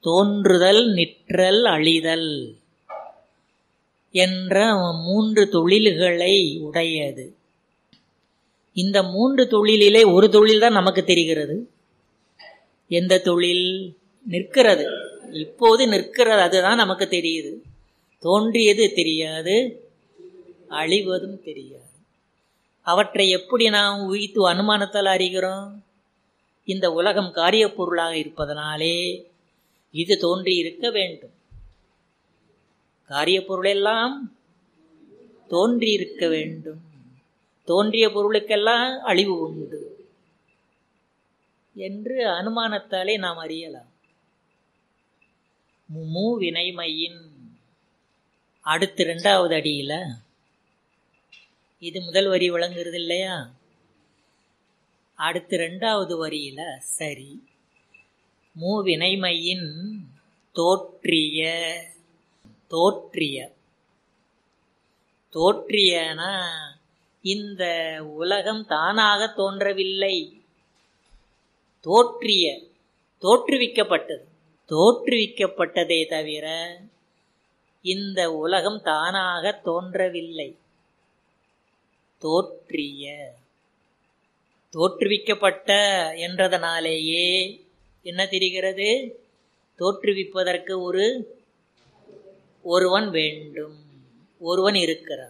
தோன்றுதல் நிற்றல் அழிதல் என்ற மூன்று தொழில்களை உடையது இந்த மூன்று தொழிலிலே ஒரு தொழில் தான் நமக்கு தெரிகிறது எந்த தொழில் நிற்கிறது இப்போது நிற்கிறது அதுதான் நமக்கு தெரியுது தோன்றியது தெரியாது அழிவதும் தெரியாது அவற்றை எப்படி நாம் உயித்து அனுமானத்தால் அறிகிறோம் இந்த உலகம் காரியப் பொருளாக இருப்பதனாலே இது தோன்றி இருக்க வேண்டும் காரியப் பொருளெல்லாம் தோன்றி இருக்க வேண்டும் தோன்றிய பொருளுக்கெல்லாம் அழிவு உண்டு என்று அனுமானத்தாலே நாம் அறியலாம் மூ வினைமையின் அடுத்து ரெண்டாவது அடியில இது முதல் வரி விளங்குறது இல்லையா அடுத்து ரெண்டாவது வரியில சரி மூவினைமையின் தோற்றிய தோற்றிய தோற்றியனா இந்த உலகம் தானாக தோன்றவில்லை தோற்றிய தோற்றுவிக்கப்பட்டது தோற்றுவிக்கப்பட்டதே தவிர இந்த உலகம் தானாக தோன்றவில்லை தோற்றிய தோற்றுவிக்கப்பட்ட என்றதனாலேயே என்ன தெரிகிறது தோற்றுவிப்பதற்கு ஒரு ஒருவன் வேண்டும் ஒருவன் இருக்கிறான்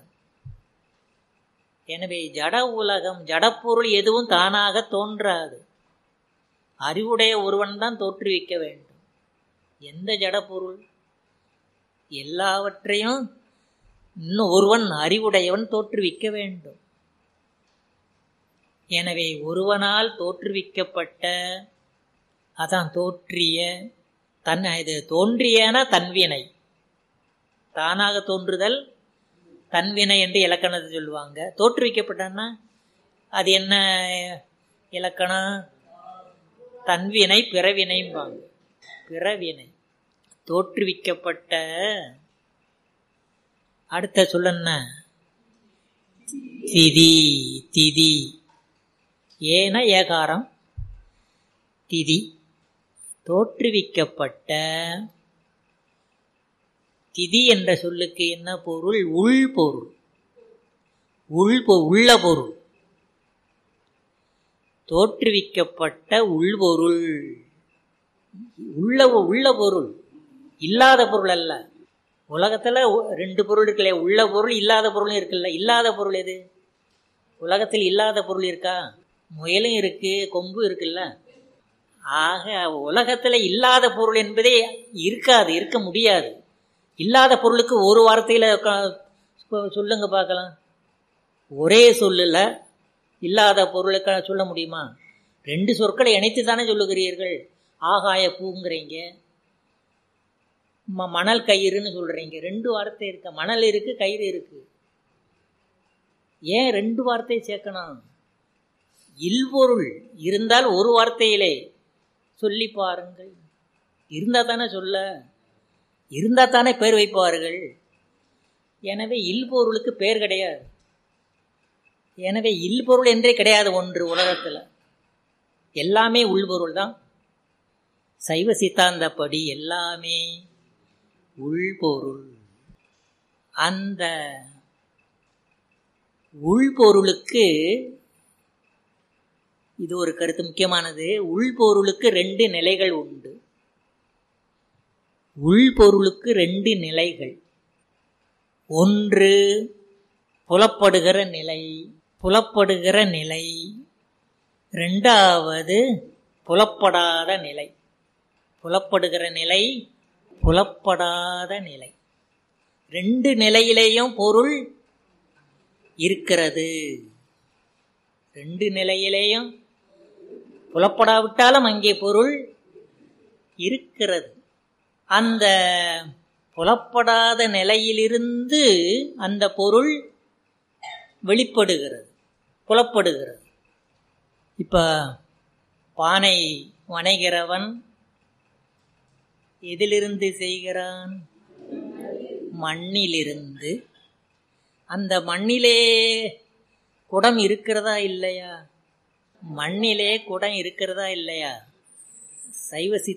எனவே ஜட உலகம் ஜடப்பொருள் எதுவும் தானாக தோன்றாது அறிவுடைய ஒருவன் தான் தோற்றுவிக்க வேண்டும் எந்த ஜடப்பொருள் எல்லாவற்றையும் இன்னும் ஒருவன் அறிவுடையவன் தோற்றுவிக்க வேண்டும் எனவே ஒருவனால் தோற்றுவிக்கப்பட்ட அதான் தோற்றிய தன் இது தோன்றியன தன்வினை தானாக தோன்றுதல் தன்வினை என்று இலக்கணத்தை சொல்லுவாங்க தோற்றுவிக்கப்பட்டன்னா அது என்ன இலக்கணம் தன்வினை பிறவினைம்பாங்க பிறவினை தோற்றுவிக்கப்பட்ட அடுத்த சொல்லன்ன திதி திதி ஏன ஏகாரம் திதி தோற்றுவிக்கப்பட்ட திதி என்ற சொல்லுக்கு என்ன பொருள் உள் பொருள் உள் உள்ள பொருள் தோற்றுவிக்கப்பட்ட உள்பொருள் உள்ள உள்ள பொருள் இல்லாத பொருள் அல்ல உலகத்துல ரெண்டு பொருள் இருக்குல்ல உள்ள பொருள் இல்லாத பொருளும் இருக்குல்ல இல்லாத பொருள் எது உலகத்தில் இல்லாத பொருள் இருக்கா முயலும் இருக்கு கொம்பு இருக்குல்ல ஆக உலகத்துல இல்லாத பொருள் என்பதே இருக்காது இருக்க முடியாது இல்லாத பொருளுக்கு ஒரு வார்த்தையில சொல்லுங்க பார்க்கலாம் ஒரே சொல்லுல இல்லாத பொருளுக்கு சொல்ல முடியுமா ரெண்டு சொற்களை இணைத்து தானே சொல்லுகிறீர்கள் ஆகாய பூங்கிறீங்க மணல் கயிறுன்னு சொல்றீங்க ரெண்டு வார்த்தை இருக்க மணல் இருக்கு கயிறு இருக்கு ஏன் ரெண்டு வார்த்தை சேர்க்கணும் இல்பொருள் இருந்தால் ஒரு வார்த்தையிலே சொல்லி பாருங்கள் இருந்தா தானே சொல்ல இருந்தா தானே பேர் வைப்பார்கள் எனவே இல்பொருளுக்கு பேர் கிடையாது எனவே இல்பொருள் என்றே கிடையாது ஒன்று உலகத்தில் எல்லாமே உள்பொருள் தான் சைவ சித்தாந்தப்படி எல்லாமே உள்பொருள் அந்த உள்பொருளுக்கு இது ஒரு கருத்து முக்கியமானது உள்பொருளுக்கு ரெண்டு நிலைகள் உண்டு உள்பொருளுக்கு ரெண்டு நிலைகள் ஒன்று புலப்படுகிற நிலை புலப்படுகிற நிலை ரெண்டாவது புலப்படாத நிலை புலப்படுகிற நிலை புலப்படாத நிலை ரெண்டு நிலையிலேயும் பொருள் இருக்கிறது ரெண்டு நிலையிலேயும் புலப்படாவிட்டாலும் அங்கே பொருள் இருக்கிறது அந்த புலப்படாத நிலையிலிருந்து அந்த பொருள் வெளிப்படுகிறது புலப்படுகிறது இப்ப பானை வணைகிறவன் எதிலிருந்து செய்கிறான் மண்ணிலிருந்து அந்த மண்ணிலே குடம் இருக்கிறதா இல்லையா மண்ணிலே குடம் இருக்கிறதா இல்லையா சைவ